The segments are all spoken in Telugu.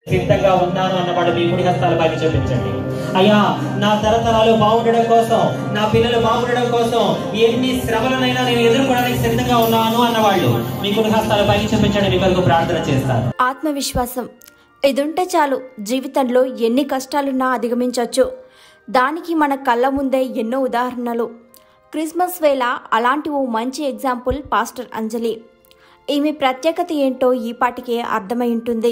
సిద్ధంగా ఉన్నాను అన్నవాడు మీ కుడి హస్తాల పైకి చూపించండి అయ్యా నా తరతరాలు బాగుండడం కోసం నా పిల్లలు బాగుండడం కోసం ఎన్ని శ్రమలనైనా నేను ఎదుర్కోవడానికి సిద్ధంగా ఉన్నాను అన్నవాళ్ళు మీ కుడి హస్తాల పైకి చూపించండి మీ కొరకు ప్రార్థన చేస్తాను ఆత్మవిశ్వాసం ఇదుంటే చాలు జీవితంలో ఎన్ని కష్టాలున్నా అధిగమించవచ్చు దానికి మన కళ్ళ ముందే ఎన్నో ఉదాహరణలు క్రిస్మస్ వేళ అలాంటి ఓ మంచి ఎగ్జాంపుల్ పాస్టర్ అంజలి ఈమె ప్రత్యేకత ఏంటో ఈ పాటికే అర్థమై ఉంటుంది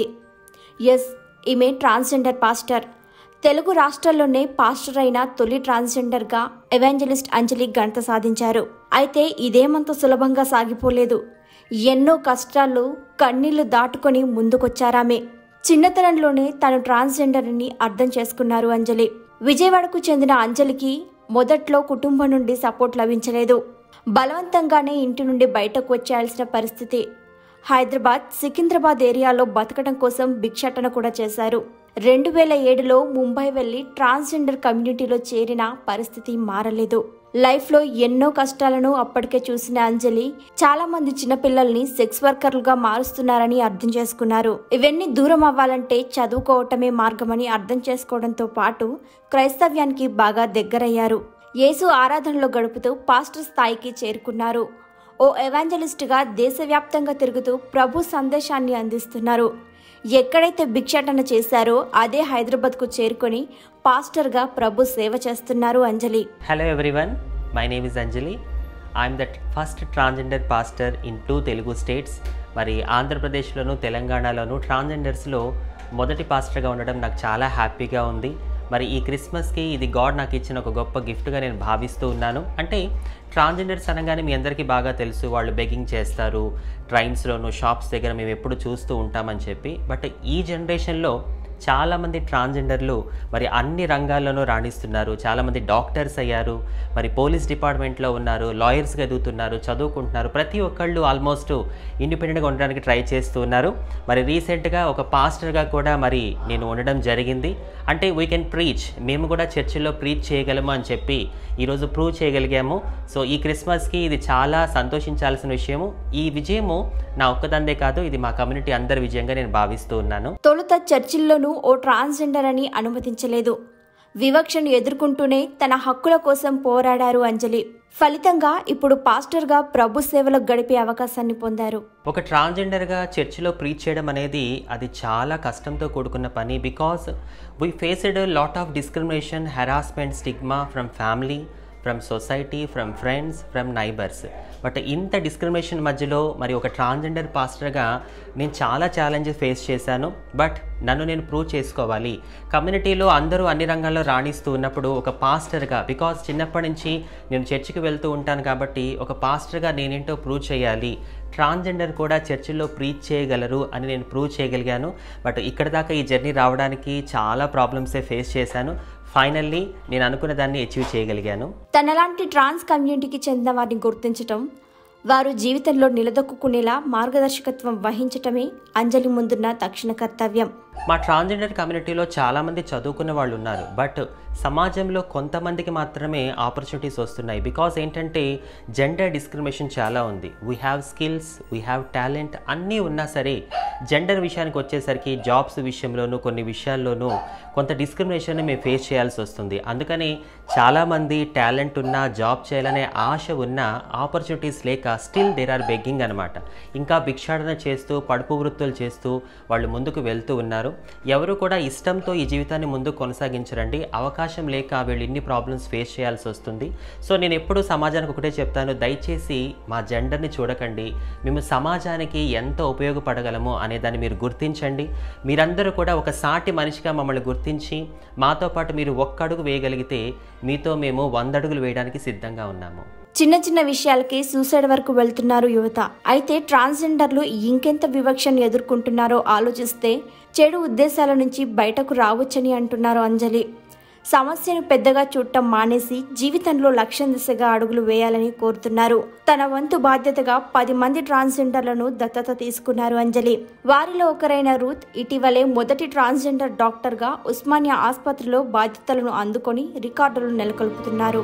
ఎస్ ఈమె ట్రాన్స్జెండర్ పాస్టర్ తెలుగు రాష్ట్రాల్లోనే పాస్టర్ అయిన తొలి ట్రాన్స్జెండర్గా ఎవాంజలిస్ట్ అంజలి ఘనత సాధించారు అయితే ఇదేమంత సులభంగా సాగిపోలేదు ఎన్నో కష్టాలు కన్నీళ్లు దాటుకొని ముందుకొచ్చారామె చిన్నతనంలోనే తను ట్రాన్స్జెండర్ అని అర్థం చేసుకున్నారు అంజలి విజయవాడకు చెందిన అంజలికి మొదట్లో కుటుంబం నుండి సపోర్ట్ లభించలేదు బలవంతంగానే ఇంటి నుండి బయటకు వచ్చేయాల్సిన పరిస్థితి హైదరాబాద్ సికింద్రాబాద్ ఏరియాలో బతకడం కోసం భిక్షాటన కూడా చేశారు రెండు వేల ఏడులో ముంబై వెళ్లి ట్రాన్స్జెండర్ కమ్యూనిటీలో చేరిన పరిస్థితి మారలేదు లైఫ్లో ఎన్నో కష్టాలను అప్పటికే చూసిన అంజలి చాలా మంది చిన్నపిల్లల్ని సెక్స్ వర్కర్లుగా మారుస్తున్నారని అర్థం చేసుకున్నారు ఇవన్నీ దూరం అవ్వాలంటే చదువుకోవటమే మార్గమని అర్థం చేసుకోవడంతో పాటు క్రైస్తవ్యానికి బాగా దగ్గరయ్యారు యేసు ఆరాధనలో గడుపుతూ పాస్టర్ స్థాయికి చేరుకున్నారు ఓ ఎవాంజలిస్ట్గా దేశవ్యాప్తంగా తిరుగుతూ ప్రభు సందేశాన్ని అందిస్తున్నారు ఎక్కడైతే భిక్షాటన చేశారో అదే హైదరాబాద్కు చేరుకొని పాస్టర్గా ప్రభు సేవ చేస్తున్నారు Anjali Hello everyone, my name is Anjali. I'm the first transgender pastor in two Telugu states మరి ఆంధ్రప్రదేశ్లోను తెలంగాణలోను ట్రాన్స్జెండర్స్లో మొదటి పాస్టర్గా ఉండడం నాకు చాలా హ్యాపీగా ఉంది మరి ఈ క్రిస్మస్కి ఇది గాడ్ నాకు ఇచ్చిన ఒక గొప్ప గిఫ్ట్గా నేను భావిస్తూ ఉన్నాను అంటే ట్రాన్స్జెండర్స్ అనగానే మీ అందరికీ బాగా తెలుసు వాళ్ళు బెగ్గింగ్ చేస్తారు ట్రైన్స్లోను షాప్స్ దగ్గర మేము ఎప్పుడు చూస్తూ ఉంటామని చెప్పి బట్ ఈ జనరేషన్లో చాలామంది ట్రాన్స్జెండర్లు మరి అన్ని రంగాల్లోనూ రాణిస్తున్నారు చాలామంది డాక్టర్స్ అయ్యారు మరి పోలీస్ డిపార్ట్మెంట్లో ఉన్నారు లాయర్స్గా ఎదుగుతున్నారు చదువుకుంటున్నారు ప్రతి ఒక్కళ్ళు ఆల్మోస్ట్ ఇండిపెండెంట్గా ఉండడానికి ట్రై చేస్తూ ఉన్నారు మరి రీసెంట్గా ఒక పాస్టర్గా కూడా మరి నేను ఉండడం జరిగింది అంటే వీ కెన్ ప్రీచ్ మేము కూడా చర్చిలో ప్రీచ్ చేయగలము అని చెప్పి ఈరోజు ప్రూవ్ చేయగలిగాము సో ఈ క్రిస్మస్కి ఇది చాలా సంతోషించాల్సిన విషయము ఈ విజయము నా ఒక్కదందే కాదు ఇది మా కమ్యూనిటీ అందరి విజయంగా నేను భావిస్తూ ఉన్నాను తొలుత చర్చిల్లోనూ ఓ ట్రాన్స్జెండర్ అని అనుమతించలేదు వివక్షను ఎదుర్కొంటూనే తన హక్కుల కోసం పోరాడారు అంజలి ఫలితంగా ఇప్పుడు పాస్టర్గా ప్రభు సేవలో గడిపే అవకాశాన్ని పొందారు ఒక ట్రాన్స్జెండర్గా చర్చిలో ప్రీచ్ చేయడం అనేది అది చాలా కష్టంతో కూడుకున్న పని because we faced lot of discrimination harassment stigma from family from society from friends from neighbours but ఇంత డిస్క్రిమినేషన్ మధ్యలో మరి ఒక ట్రాన్స్జెండర్ పాస్టర్గా నేను చాలా ఛాలెంజెస్ ఫేస్ చేశాను బట్ నన్ను నేను ప్రూవ్ చేసుకోవాలి కమ్యూనిటీలో అందరూ అన్ని రంగాల్లో రాణిస్తూ ఉన్నప్పుడు ఒక పాస్టర్గా బికాస్ చిన్నప్పటి నుంచి నేను చర్చికి వెళ్తూ ఉంటాను కాబట్టి ఒక పాస్టర్గా నేనేంటో ప్రూవ్ చేయాలి ట్రాన్స్జెండర్ కూడా చర్చిల్లో ప్రీచ్ చేయగలరు అని నేను ప్రూవ్ చేయగలిగాను బట్ ఇక్కడ దాకా ఈ జర్నీ రావడానికి చాలా ప్రాబ్లమ్సే ఫేస్ చేశాను ఫైనల్లీ నేను అనుకున్న దాన్ని అచీవ్ చేయగలిగాను తనలాంటి ట్రాన్స్ కమ్యూనిటీకి చెందిన వారిని గుర్తించటం వారు జీవితంలో నిలదొక్కునేలా మార్గదర్శకత్వం వహించటమే అంజలి ముందున్న తక్షణ కర్తవ్యం మా ట్రాన్స్జెండర్ కమ్యూనిటీలో చాలామంది చదువుకున్న వాళ్ళు ఉన్నారు బట్ సమాజంలో కొంతమందికి మాత్రమే ఆపర్చునిటీస్ వస్తున్నాయి బికాస్ ఏంటంటే జెండర్ డిస్క్రిమినేషన్ చాలా ఉంది we have skills we have talent అన్నీ ఉన్నా సరే జెండర్ విషయానికి వచ్చేసరికి జాబ్స్ విషయంలోనూ కొన్ని విషయాల్లోనూ కొంత డిస్క్రిమినేషన్ మేము ఫేస్ చేయాల్సి వస్తుంది అందుకని చాలామంది టాలెంట్ ఉన్నా జాబ్ చేయాలనే ఆశ ఉన్న ఆపర్చునిటీస్ లేక స్టిల్ దేర్ ఆర్ బెగ్గింగ్ అనమాట ఇంకా భిక్షాటన చేస్తూ పడుపు వృత్తులు చేస్తూ వాళ్ళు ముందుకు వెళ్తూ ఉన్నారు ఎవరు కూడా ఇష్టంతో ఈ జీవితాన్ని ముందుకు కొనసాగించరండి అవకాశం లేక వీళ్ళు ఇన్ని ప్రాబ్లమ్స్ ఫేస్ చేయాల్సి వస్తుంది సో నేను ఎప్పుడూ సమాజానికి ఒకటే చెప్తాను దయచేసి మా జెండర్ని చూడకండి మేము సమాజానికి ఎంత ఉపయోగపడగలమో అనే దాన్ని మీరు గుర్తించండి మీరందరూ కూడా ఒక సాటి మనిషిగా మమ్మల్ని గుర్తించి మాతో పాటు మీరు ఒక్కడుగు వేయగలిగితే మీతో మేము వంద అడుగులు వేయడానికి సిద్ధంగా ఉన్నాము చిన్న చిన్న విషయాలకి సూసైడ్ వరకు వెళ్తున్నారు యువత అయితే ట్రాన్స్జెండర్లు ఇంకెంత వివక్షను ఎదుర్కొంటున్నారో ఆలోచిస్తే చెడు ఉద్దేశాల నుంచి బయటకు రావచ్చని అంటున్నారు అంజలి సమస్యను పెద్దగా చూడటం మానేసి జీవితంలో లక్ష్యం దిశగా అడుగులు వేయాలని కోరుతున్నారు తన వంతు బాధ్యతగా పది మంది ట్రాన్స్జెండర్లను దత్తత తీసుకున్నారు అంజలి వారిలో ఒకరైన రూత్ ఇటీవలే మొదటి ట్రాన్స్జెండర్ డాక్టర్గా ఉస్మానియా ఆసుపత్రిలో బాధ్యతలను అందుకొని రికార్డులు నెలకొల్పుతున్నారు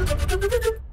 Thank you.